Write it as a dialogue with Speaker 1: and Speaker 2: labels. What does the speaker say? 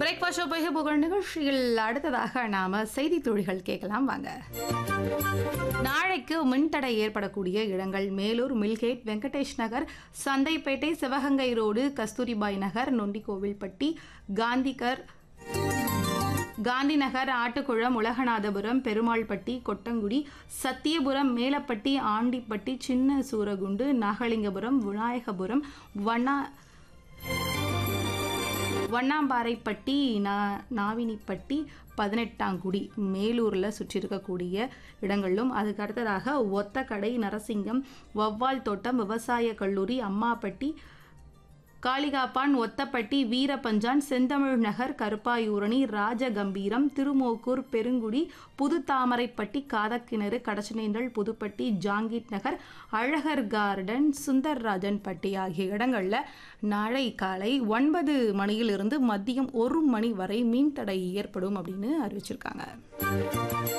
Speaker 1: breakfast போய் புகழ் நிகழ்ச்சியில் அடுத்ததாக நாம செய்தி துளிகள் கேட்கலாம் வாங்க நாளைக்கு மின்தடை ஏற்படக்கூடிய இடங்கள் மேலூர் மில்கேட் வெங்கடேஷ் நகர் சந்தைப்பேட்டை சிவகங்கை ரோடு கஸ்தூரிபாய் நகர் நொண்டிக்கோவில்பட்டி காந்திகர் காந்தி நகர் ஆட்டுக்குளம் உலகநாதபுரம் பெருமாள்பட்டி கொட்டங்குடி சத்தியபுரம் மேலப்பட்டி ஆண்டிப்பட்டி சின்ன சூரகுண்டு நாகலிங்கபுரம் விநாயகபுரம் வண்ணா வண்ணாம்பாறைப்பட்டி நா நாவினிப்பட்டி பதினெட்டாங்குடி மேலூரில் சுற்றி இருக்கக்கூடிய இடங்களிலும் அதுக்கு அடுத்ததாக ஒத்தக்கடை நரசிங்கம் வவ்வால் தோட்டம் விவசாய கல்லூரி அம்மாப்பட்டி காளிகாப்பான் ஒத்தப்பட்டி வீரபஞ்சான் செந்தமிழ் நகர் கருப்பாயூரணி ராஜகம்பீரம் திருமோக்கூர் பெருங்குடி புது தாமரைப்பட்டி காதக்கிணறு கடச்சனேந்தல் புதுப்பட்டி ஜாங்கீட் நகர் அழகர் கார்டன் சுந்தர்ராஜன் பட்டி ஆகிய இடங்களில் நாளை காலை ஒன்பது மணியிலிருந்து மதியம் ஒரு மணி வரை மின்தடை ஏற்படும் அப்படின்னு அறிவிச்சிருக்காங்க